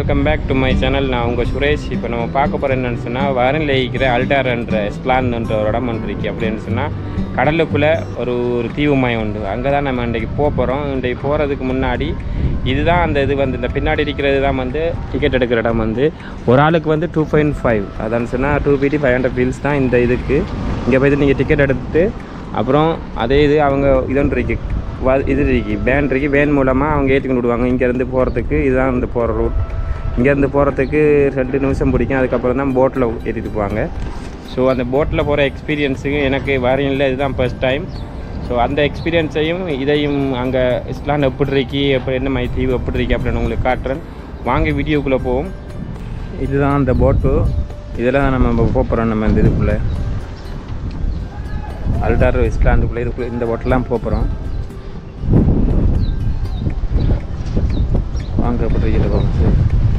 Welcome back to my channel நான் உங்கள் சுரேஷ் இப்போ நம்ம பார்க்க போகிற என்னன்னு சொன்னால் வரனில் இருக்கிற அல்டார்ன்ற எஸ்பிளான்ன்ற ஒரு இடம் ஒன்று இருக்கு அப்படின்னு சொன்னால் கடலுக்குள்ளே ஒரு ஒரு தீவு மயம் உண்டு அங்கே தான் நம்ம இன்றைக்கு போக போகிறோம் இன்றைக்கு போகிறதுக்கு முன்னாடி இதுதான் அந்த இது வந்து இந்த பின்னாடி இருக்கிறது தான் வந்து டிக்கெட் எடுக்கிற இடம் வந்து ஒரு ஆளுக்கு வந்து டூ பாயிண்ட் ஃபைவ் அதான் சொன்னால் டூ பிடி ஃபைவ் ஹண்ட்ரட் ஃபீல்ஸ் தான் இந்த இதுக்கு இங்கே போயிட்டு நீங்கள் டிக்கெட் எடுத்துட்டு அப்புறம் அதே இது அவங்க இதொன்று இருக்கு வ இது இருக்கு வேன் இருக்கு வேன் மூலமாக அவங்க ஏற்றிக்கொண்டு விடுவாங்க இங்கேருந்து போகிறதுக்கு இதுதான் இந்த போகிற ரூட் இங்கேருந்து போகிறதுக்கு ரெண்டு நிமிஷம் பிடிக்கும் அதுக்கப்புறம் தான் போட்டில் ஏற்றிட்டு போவாங்க ஸோ அந்த போட்டில் போகிற எக்ஸ்பீரியன்ஸுக்கு எனக்கு வாரியனில் இதுதான் ஃபர்ஸ்ட் டைம் ஸோ அந்த எக்ஸ்பீரியன்ஸையும் இதையும் அங்கே இஸ்லான் எப்படி இருக்கி எப்படி என்ன மாதிரி தீவு எப்படி இருக்கு அப்படின்னு உங்களுக்கு காட்டுறேன் வாங்க வீடியோக்குள்ளே போவோம் இதுதான் அந்த போட்டு இதில் தான் நம்ம போக போகிறோம் நம்ம இந்த இதுக்குள்ளே அல்டார் இஸ்லாண்டுக்குள்ளே இதுக்குள்ளே இந்த போட்டெல்லாம் போக போகிறோம் வாங்க எப்படி இருக்குது பாருங்க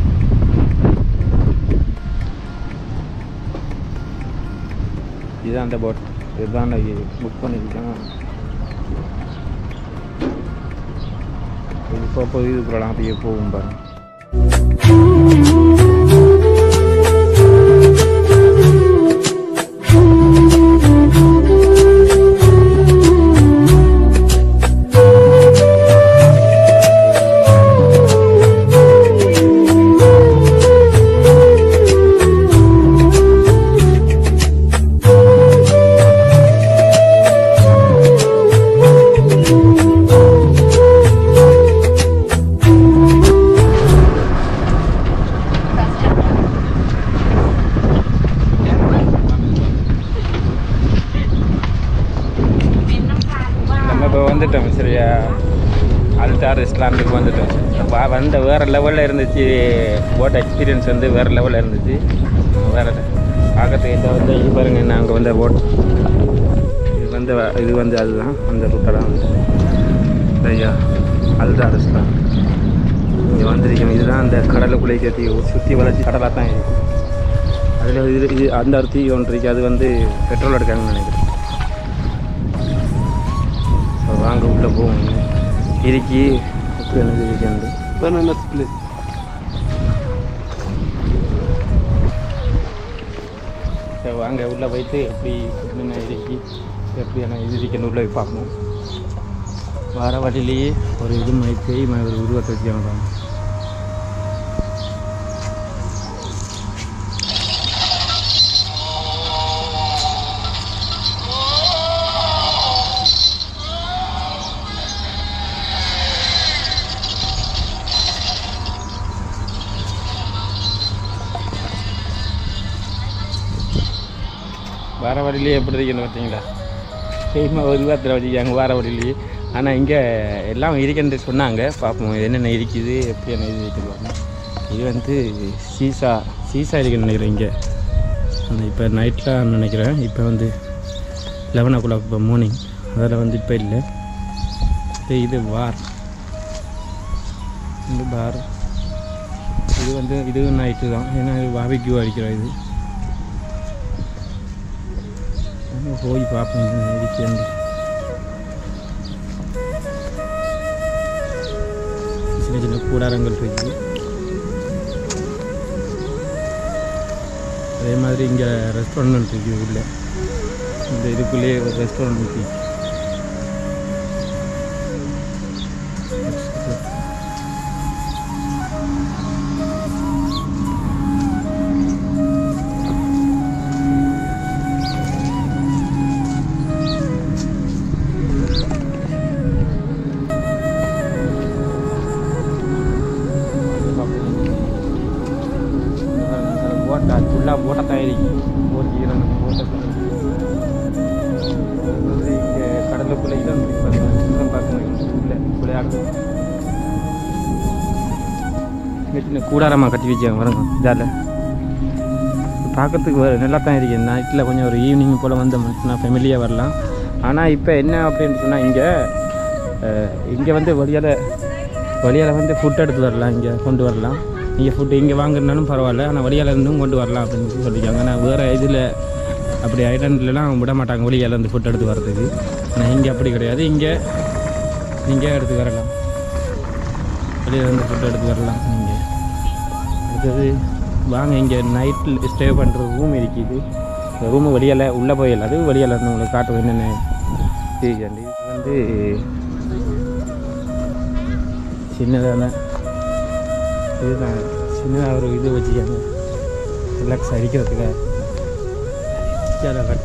இதுதான் அந்த போட் இதுதான் புக் பண்ணியிருக்கேன் இது போக போய் இதுக்குள்ளலாம் அப்படியே போகும் பாருங்க நம்ம இப்போ வந்துட்டோம் சரியா அல்டார் இஸ்லாமுக்கு வந்துட்டோம் வா வந்த வேறு லெவலில் இருந்துச்சு போட் எக்ஸ்பீரியன்ஸ் வந்து வேறு லெவலில் இருந்துச்சு வேறு பார்க்கறதுக்கு இதை வந்து இது பாருங்க நாங்கள் வந்த போட் இது வந்து இது வந்து அதுதான் அந்த ரூட்டெல்லாம் வந்து ஐயா அல்டார் இஸ்லாம் இங்கே வந்திருக்கோம் இதுதான் அந்த கடலுக்குள்ளே தீ சுற்றி வளர்ச்சி கடலாக தான் இருக்கு அதில் இது இது அந்த ஒரு தீ ஒன்று இருக்கு அது வந்து பெட்ரோல் எடுக்காங்கன்னு நினைக்கிறேன் ஸோ வாங்க உள்ளே போவோம் இருக்கி எப்படி எனக்கு இருக்காண்டு Banana split. ஸோ வாங்க உள்ளே போயிட்டு எப்படி என்னென்ன இருக்கி எப்படி என்ன இது இருக்குன்னு உள்ளே போய் பார்ப்போம் வர வழியிலேயே ஒரு இது மாதிரி பேய் மாதிரி ஒரு உருவத்தை வச்சுக்காங்க வர வழியிலே எப்படி இருக்குன்னு பார்த்தீங்களா செய்மா ஒரு விதத்தில் வச்சுக்காங்க வர வழியிலேயே ஆனால் இங்கே எல்லாம் இருக்குன்னு சொன்னாங்க பார்ப்போம் என்னென்ன இருக்குது எப்படி என்ன இது இருக்குது பார்ப்போம் இது வந்து சீசா சீசா இருக்குன்னு நினைக்கிறேன் இங்கே அந்த இப்போ நைட்டில் நினைக்கிறேன் இப்போ வந்து லெவன் ஓ கிளாக் இப்போ மார்னிங் அதில் வந்து இப்போ இல்லை இப்போ இது பார் இந்த பார் இது வந்து இது நைட்டு தான் ஏன்னா இது பாபிக்யூ அடிக்கிற இது நம்ம போய் பார்ப்போம் என்ன இருக்குன்னு சின்ன சின்ன கூடாரங்கள் இருக்குது அதே மாதிரி இங்கே ரெஸ்டாரண்ட் இருக்குது உள்ள இந்த இதுக்குள்ளேயே ஒரு ரெஸ்டாரண்ட் இருக்குது போட்டா ஃபுல்லாக போட்டை தான் இருக்கு போட்டி இரண்டு போட்டை இங்கே கடலுக்குள்ளே இடம் இடம் பார்க்கணும் உள்ள விளையாடணும் இங்கே சின்ன கூடாரமாக கட்டி வச்சாங்க வரங்க இதால் பார்க்கறதுக்கு வ- நல்லா தான் இருக்கு நைட்டில் கொஞ்சம் ஒரு ஈவினிங் போல் வந்து நான் ஃபெமிலியாக வரலாம் ஆனால் இப்போ என்ன அப்படின்னு சொன்னால் இங்கே இங்கே வந்து வழியால் வழியால் வந்து ஃபுட் எடுத்து வரலாம் இங்கே கொண்டு வரலாம் நீங்கள் ஃபுட்டு இங்கே வாங்குறதுனாலும் பரவாயில்ல ஆனால் வழியால் இருந்தும் கொண்டு வரலாம் அப்படின்னு சொல்லியிருக்காங்க ஆனால் வேறு இதில் அப்படி ஐலண்ட்லலாம் விட மாட்டாங்க வழியால் இருந்து ஃபுட் எடுத்து வர்றதுக்கு ஆனால் இங்கே அப்படி கிடையாது இங்கே நீங்கள் எடுத்து வரலாம் வெளியில் இருந்து ஃபுட் எடுத்து வரலாம் நீங்கள் அடுத்தது வாங்க இங்கே நைட்டில் ஸ்டே பண்ணுற ரூம் இருக்குது இந்த ரூமு வெளியால் உள்ளே போயிடல அது வெளியால் இருந்து உங்களுக்கு காட்டுவோம் என்னென்ன இருக்குண்டு இது வந்து சின்னதான இதுதான் சின்னதாக ஒரு இது வச்சுக்காங்க ரிலாக்ஸ் அடிக்கிறதுக்காக சேலை கட்டி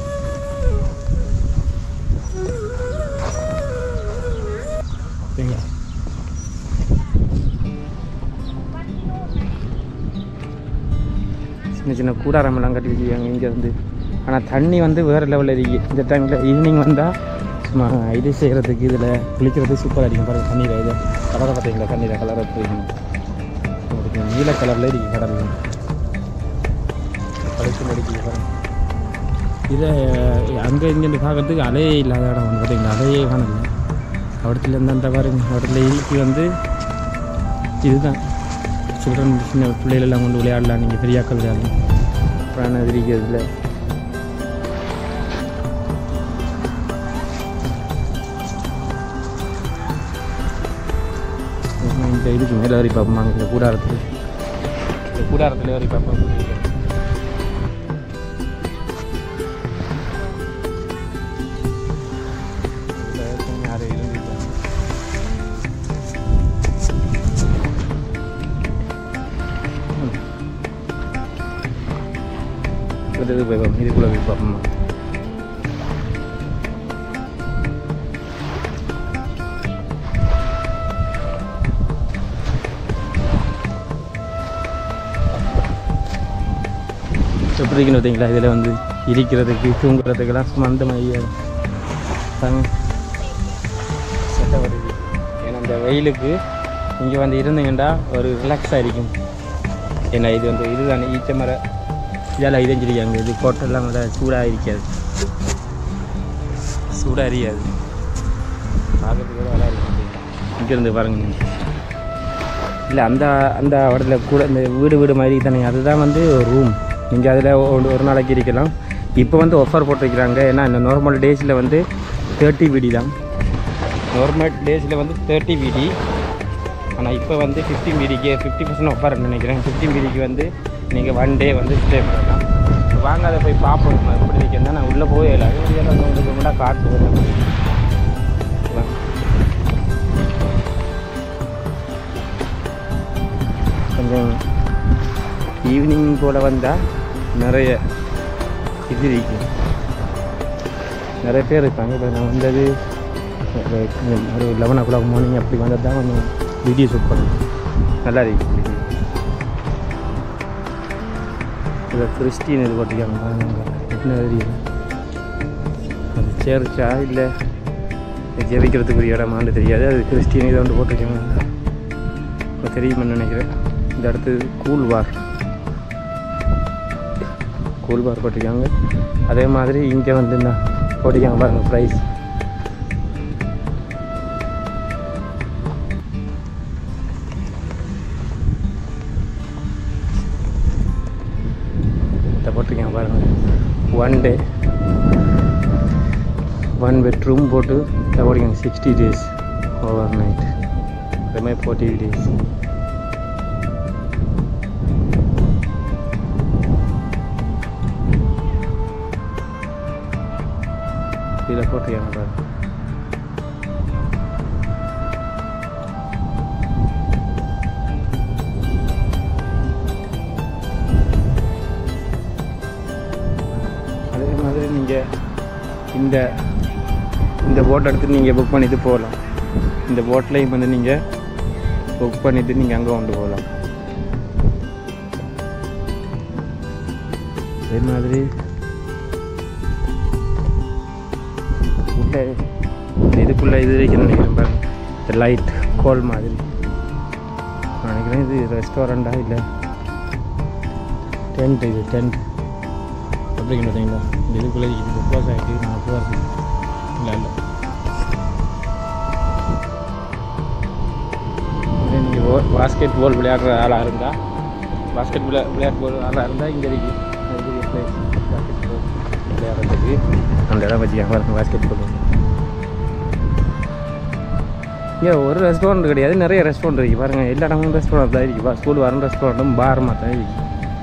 சரிங்களா சின்ன சின்ன கூடாரமெல்லாம் கட்டி வச்சுருக்காங்க இங்கே வந்து ஆனால் தண்ணி வந்து வேறு லெவலில் இருக்கு இந்த டைமில் ஈவினிங் வந்தால் சும்மா இது செய்கிறதுக்கு இதில் குளிக்கிறது சூப்பராக இருக்கும் பாருங்கள் தண்ணீர் இது கடலை பார்த்தீங்களா தண்ணீரை கலர் எடுத்துருக்கணும் உங்களுக்கு நீல கலரில் இருக்கு கடல் கழிச்சு அடிக்குது பாருங்க இதை அங்கே இங்கேருந்து பார்க்கறதுக்கு அலையே இல்லாத இடம் வந்து பார்த்தீங்களா அலையே காணல அவடத்துல இருந்து அந்த பாருங்க அவடத்துல இருக்கு வந்து இதுதான் சில்ட்ரன் சின்ன பிள்ளைகள் எல்லாம் கொண்டு விளையாடலாம் நீங்கள் பெரியாக்கள் விளையாடலாம் அப்புறம் இருக்கிறதுல இந்த இதுக்கு மேலே வரி பார்ப்போம் இந்த கூடாரத்தில் இந்த கூடாரத்தில் வரி பார்ப்போம் யாரும் இருந்துட்டாங்க இது போய் பார்ப்போம் இதுக்குள்ளே போய் பார்ப்போமா எப்படி இருக்குன்னு பார்த்தீங்களா இதில் வந்து இருக்கிறதுக்கு தூங்குறதுக்கெல்லாம் சும்மா அந்த மாதிரி செட்டை வருது ஏன்னா இந்த வெயிலுக்கு இங்கே வந்து இருந்தீங்கன்னா ஒரு ரிலாக்ஸாக இருக்கும் ஏன்னா இது வந்து இதுதானே ஈச்ச மரம் இதெல்லாம் இதஞ்சிருக்காங்க இது கோட்டெல்லாம் கூட சூடாக இருக்காது சூடாக அறியாது பார்க்கறதுக்கு கூட நல்லா இருக்கும் இங்கேருந்து பாருங்க நீங்கள் இல்லை அந்த அந்த இடத்துல கூட இந்த வீடு வீடு மாதிரி தானே அதுதான் வந்து ஒரு ரூம் நீங்கள் அதில் ஒரு ஒரு நாளைக்கு இருக்கலாம் இப்போ வந்து ஆஃபர் போட்டிருக்கிறாங்க ஏன்னா இந்த நார்மல் டேஸில் வந்து தேர்ட்டி விடி தான் நார்மல் டேஸில் வந்து தேர்ட்டி விடி ஆனால் இப்போ வந்து ஃபிஃப்டி மீடிக்கு ஃபிஃப்டி பர்சன்ட் ஆஃபர் நினைக்கிறேன் ஃபிஃப்டி மீடிக்கு வந்து நீங்கள் ஒன் டே வந்து ஸ்டே பண்ணலாம் வாங்க அதை போய் பார்ப்போம் நம்ம எப்படி இருக்குன்னா நான் உள்ளே போய் இல்லை இதெல்லாம் உங்களுக்கு கூட காட்டுவேன் கொஞ்சம் ஈவினிங் போல் வந்தால் நிறைய இது இருக்கும் நிறைய பேர் இருப்பாங்க இப்போ நான் வந்தது ஒரு லெவன் ஓ கிளாக் மார்னிங் அப்படி வந்தது தான் கொஞ்சம் வீடியோ ஷூட் பண்ணுவேன் நல்லா இருக்கு வீடியோ இதை கிறிஸ்டின் இது போட்டிருக்காங்க பாருங்க என்ன தெரியுது அது சேர்ச்சா இல்லை ஜெபிக்கிறதுக்குரிய இடமான்னு தெரியாது அது கிறிஸ்டின் இதை வந்து போட்டிருக்காங்க இப்போ தெரியுமென்னு நினைக்கிறேன் இந்த இடத்து கூல்வார் கூல்வார் போட்டிருக்காங்க அதே மாதிரி இங்கே வந்து என்ன போட்டிருக்காங்க பாருங்கள் ப்ரைஸ் இதை போட்டிருக்கேன் பாருங்கள் ஒன் டே ஒன் பெட்ரூம் போட்டு இதை போட்டிருக்காங்க சிக்ஸ்டி டேஸ் ஓவர் நைட் அதே மாதிரி ஃபோர்ட்டி டேஸ் இதில் போட்டிருக்காங்க பாருங்க அதே மாதிரி நீங்கள் இந்த இந்த போட் எடுத்து நீங்கள் புக் பண்ணிட்டு போகலாம் இந்த போட்லேயும் வந்து நீங்கள் புக் பண்ணிவிட்டு நீங்கள் அங்கே கொண்டு போகலாம் அதே மாதிரி உள்ள இதுக்குள்ளே இது வைக்கணும்னு நினைக்கிறேன் பாருங்க இந்த லைட் கோல் மாதிரி நான் நினைக்கிறேன் இது ரெஸ்டாரண்ட்டா இல்லை டென்ட் இது டென்ட் அப்படின்னு பார்த்தீங்களா இந்த இதுக்குள்ளே இது க்ளோஸ் ஆகிட்டு நான் போகிறது இல்லை இல்லை நீங்கள் பாஸ்கெட் பால் விளையாடுற ஆளாக இருந்தால் பாஸ்கெட் விளையா விளையாட்டு பால் ஆளாக இருந்தால் இங்கே இருக்கு இது பிளேஸ் பாஸ்கெட் பால் விளையாடுறதுக்கு அந்த இடம் வச்சுக்காங்க பாருங்க பாஸ்கெட் பால் இங்கே ஒரு ரெஸ்டாரண்ட் கிடையாது நிறைய ரெஸ்டாரண்ட் இருக்குது பாருங்கள் எல்லா இடமும் ரெஸ்டாரண்ட் தான் இருக்குது ஸ்கூல் வரும் ரெஸ்டாரண்ட்டும் பாரமாக தான் இருக்குது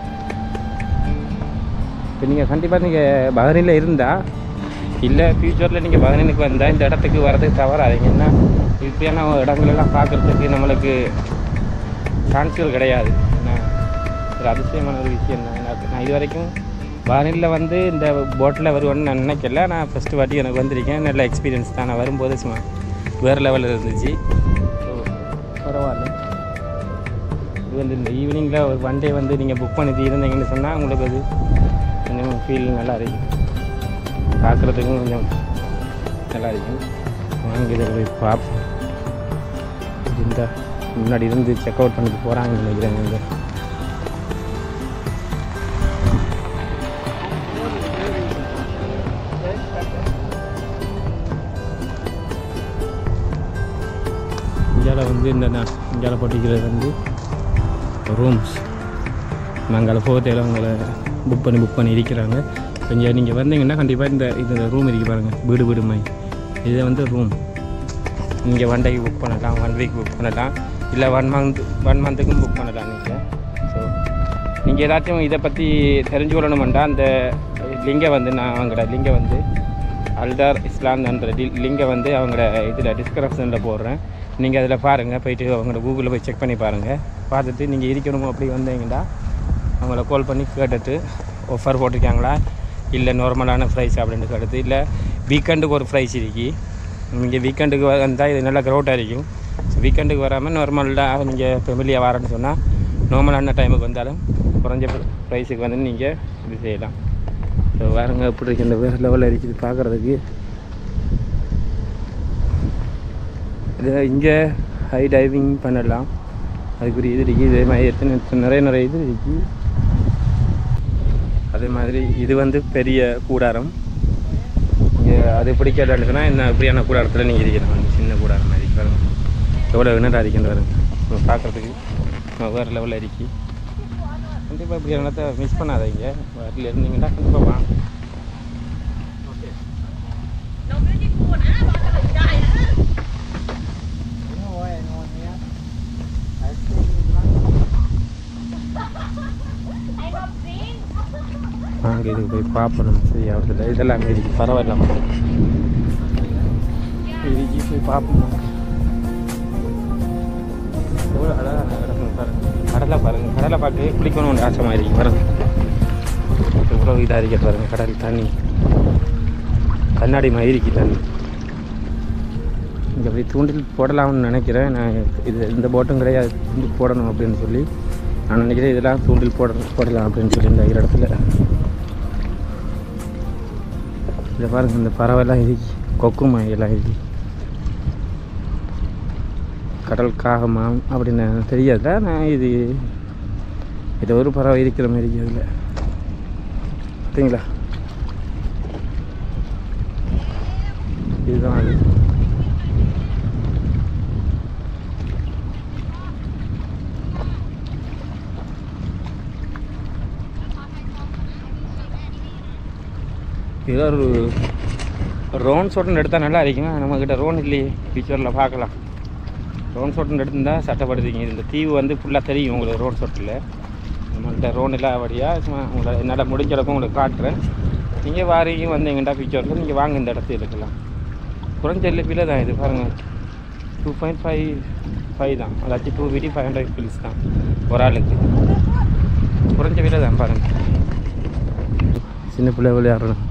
இப்போ நீங்கள் கண்டிப்பாக நீங்கள் பஹ்ரைனில் இருந்தால் இல்லை ஃப்யூச்சரில் நீங்கள் பஹ்ரைனுக்கு வந்தால் இந்த இடத்துக்கு வரதுக்கு தவறாதீங்க என்ன இப்படியான இடங்களெல்லாம் பார்க்குறதுக்கு நம்மளுக்கு சான்ஸ்கள் கிடையாது என்ன ஒரு அதிசயமான ஒரு விஷயம் தான் எனக்கு நான் இது வரைக்கும் பஹ்ரைனில் வந்து இந்த போட்டில் வருவேன்னு நான் நினைக்கல நான் ஃபஸ்ட்டு வாட்டி எனக்கு வந்திருக்கேன் நல்ல எக்ஸ்பீரியன்ஸ் தான் நான் வரும்போது சும்மா வேறு லெவலில் இருந்துச்சு ஸோ பரவாயில்ல இது வந்து இந்த ஈவினிங்கில் ஒரு ஒன் டே வந்து நீங்கள் புக் பண்ணி இருந்தீங்கன்னு சொன்னால் உங்களுக்கு அது கொஞ்சம் ஃபீல் நல்லா இருக்கும் பார்க்குறதுக்கும் கொஞ்சம் நல்லா இருக்கும் வாங்க இதை போய் பார்ப்போம் இந்த முன்னாடி இருந்து செக் அவுட் பண்ணிட்டு போகிறாங்கன்னு நினைக்கிறேன் இங்கே இந்தியாவில் வந்து இந்த இந்தியாவில் போட்டிக்கிறது வந்து ரூம்ஸ் நாங்கள் போகிறதுல உங்களை புக் பண்ணி புக் பண்ணி இருக்கிறாங்க கொஞ்சம் நீங்கள் வந்தீங்கன்னா கண்டிப்பாக இந்த இது ரூம் இருக்கு பாருங்கள் வீடு வீடு மாதிரி இது வந்து ரூம் இங்கே ஒன் டேக்கு புக் பண்ணலாம் ஒன் வீக் புக் பண்ணலாம் இல்லை ஒன் மந்த் ஒன் மந்த்துக்கும் புக் பண்ணலாம் நீங்கள் ஸோ நீங்கள் ஏதாச்சும் இதை பற்றி தெரிஞ்சு கொள்ளணுமெண்டா அந்த லிங்கை வந்து நான் அவங்களோட லிங்கை வந்து அல்டார் இஸ்லாம்ன்ற லிங்கை வந்து அவங்களோட இதில் டிஸ்கிரிப்ஷனில் போடுறேன் நீங்கள் அதில் பாருங்கள் போயிட்டு அவங்களோட கூகுளில் போய் செக் பண்ணி பாருங்கள் பார்த்துட்டு நீங்கள் இருக்கணும் அப்படி வந்தீங்கன்னா அவங்கள கால் பண்ணி கேட்டுட்டு ஆஃபர் போட்டிருக்காங்களா இல்லை நார்மலான ப்ரைஸ் அப்படின்ட்டு கேட்டுட்டு இல்லை வீக்கெண்டுக்கு ஒரு ப்ரைஸ் இருக்கு நீங்கள் வீக்கெண்டுக்கு வந்தால் இது நல்லா க்ரௌட்டாக இருக்கும் வீக்கெண்டுக்கு வராமல் நார்மலாக நீங்கள் ஃபெமிலியாக வரேன்னு சொன்னால் நார்மலான டைமுக்கு வந்தாலும் குறைஞ்ச ப்ரைஸுக்கு வந்து நீங்கள் இது செய்யலாம் ஸோ வேறுங்க எப்படி இருக்கு இந்த வேறு லெவலில் இருக்குது பார்க்குறதுக்கு இது இங்கே ஹை டைவிங் பண்ணலாம் அதுக்குரிய இது இருக்குது இதே மாதிரி எத்தனை எத்தனை நிறைய நிறைய இது இருக்குது அதே மாதிரி இது வந்து பெரிய கூடாரம் இங்கே அது பிடிக்கலன்னு சொன்னால் இந்த இப்படியான கூடாரத்தில் நீங்கள் இருக்கணும் வந்து சின்ன கூடாரம் மாதிரி பாருங்க எவ்வளோ வினராக இருக்குன்னு பாருங்க பார்க்குறதுக்கு வேறு லெவலில் இருக்கு கண்டிப்பாக இப்படி இடத்த மிஸ் பண்ணாதீங்க வீட்டில் இருந்தீங்கன்னா கண்டிப்பாக வாங்க வாங்க இதுக்கு போய் பார்ப்போம் சரி அவர்கிட்ட இதெல்லாம் இருக்கு பரவாயில்ல இதுக்கு போய் பார்ப்போம் எவ்வளோ அழகாக கிடக்கும் பாருங்க கடலை பாருங்க கடலை பார்த்து குளிக்கணும்னு ஆசைமாக இருக்கு பாருங்க எவ்வளோ இதாக இருக்க பாருங்க கடல் தண்ணி கண்ணாடி மாதிரி இருக்கு தண்ணி இங்கே போய் தூண்டில் போடலாம்னு நினைக்கிறேன் நான் இது இந்த போட்டும் கிடையாது தூண்டில் போடணும் அப்படின்னு சொல்லி நான் நினைக்கிறேன் இதெல்லாம் தூண்டில் போட போடலாம் அப்படின்னு சொல்லி இந்த இடத்துல இதை பாருங்க இந்த பறவைலாம் இருக்கு கொக்கு எல்லாம் இருக்கு கடல் காகமாம் அப்படின்னு தெரியாதுல நான் இது இது ஒரு பறவை இருக்கிற மாதிரி இருக்கு அதில் பார்த்தீங்களா இதுதான் அது இதில் ஒரு ரோன் ஷோட்டன் எடுத்தால் நல்லா இருக்குங்க நம்மக்கிட்ட ரோன் இல்லையே ஃபியூச்சரில் பார்க்கலாம் ரோன் ஷோட்டன் எடுத்திருந்தால் சட்டப்படுத்திங்க இந்த தீவு வந்து ஃபுல்லாக தெரியும் உங்களுக்கு ரோன் ஷோட்டில் நம்மள்கிட்ட ரோன் இல்லாதபடியாக சும்மா உங்களை என்னால் முடிஞ்ச அளவுக்கு உங்களுக்கு காட்டுறேன் நீங்கள் வாரீங்க வந்தீங்கண்டா ஃபியூச்சரில் நீங்கள் வாங்க இந்த இடத்துல இருக்கலாம் குறைஞ்ச எல்பியில் தான் இது பாருங்கள் டூ பாயிண்ட் ஃபைவ் ஃபைவ் தான் அதாச்சும் டூ பிடி ஃபைவ் ஹண்ட்ரட் பில்ஸ் தான் ஒரு ஆளுக்கு குறைஞ்ச விலை தான் பாருங்கள் சின்ன பிள்ளை விளையாடுறோம்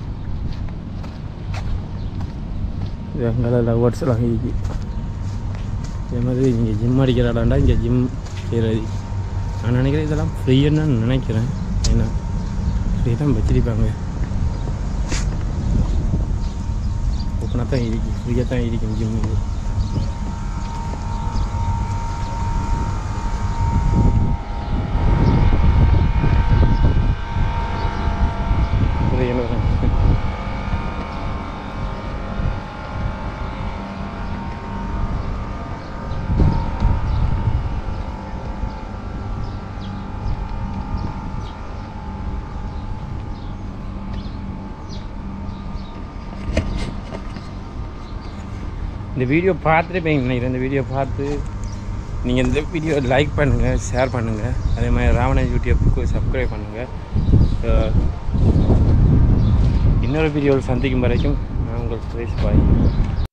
எங்களை லவர்ஸ் எல்லாம் இருக்கு இதே மாதிரி இங்கே ஜிம் அடிக்கிற இடம்டா இங்கே ஜிம் செய்கிறது நான் நினைக்கிறேன் இதெல்லாம் ஃப்ரீன்னு நான் நினைக்கிறேன் ஏன்னா ஃப்ரீ தான் வச்சிருப்பாங்க ஓப்பனாக தான் இருக்கு ஃப்ரீயாக தான் இருக்கும் ஜிம் இது ஃப்ரீன்னு தான் இந்த வீடியோ பார்த்துட்டு போய் நினைக்கிறேன் இந்த வீடியோ பார்த்து நீங்கள் இந்த வீடியோ லைக் பண்ணுங்கள் ஷேர் பண்ணுங்கள் அதே மாதிரி ராவணன் யூடியூப்புக்கு சப்ஸ்கிரைப் பண்ணுங்கள் அஹ், இன்னொரு வீடியோவில் சந்திக்கும் வரைக்கும் நான் உங்கள் சுரேஷ் பாய்